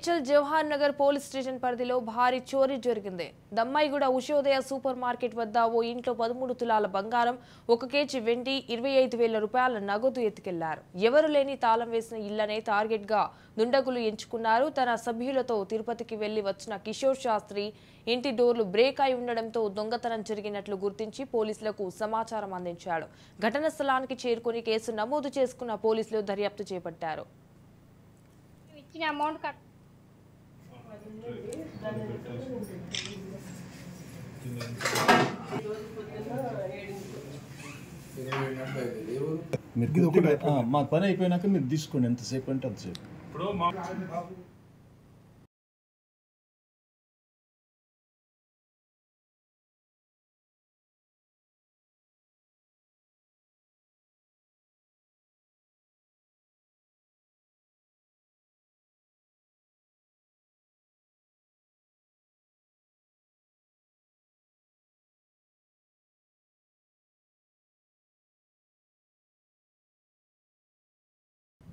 Medchal Jawahar Nagar police station పరిధిలో భారీ చోరీ జరిగింది దమ్మాయిగూడ ఉషోదయ సూపర్ మార్కెట్ వద్ద ఓ ఇంట్లో పదమూడు తులాల బంగారం ఒక కేజీ వెండి ఇరవై ఐదు వేల రూపాయల నగదు ఎత్తుకెళ్లారు ఎవరు లేని తాళం వేసిన ఇళ్లనే టార్గెట్ గా దుండగులు ఎంచుకున్నారు తన సభ్యులతో తిరుపతికి వెళ్లి వచ్చిన కిషోర్ శాస్త్రి ఇంటి డోర్లు బ్రేక్ అయి ఉండడంతో దొంగతనం జరిగినట్లు గుర్తించి పోలీసులకు సమాచారం అందించాడు ఘటన స్థలానికి చేరుకుని కేసు నమోదు చేసుకున్న పోలీసులు దర్యాప్తు చేపట్టారు ఇచ్చిన అమౌంట్ కట్ మీరు గుర్తుగా- ఆ, మా పని అయిపోయినాక మీరు తీసుకోండి ఎంతసేపు అంటే అంతసేపు ఇప్పుడు మా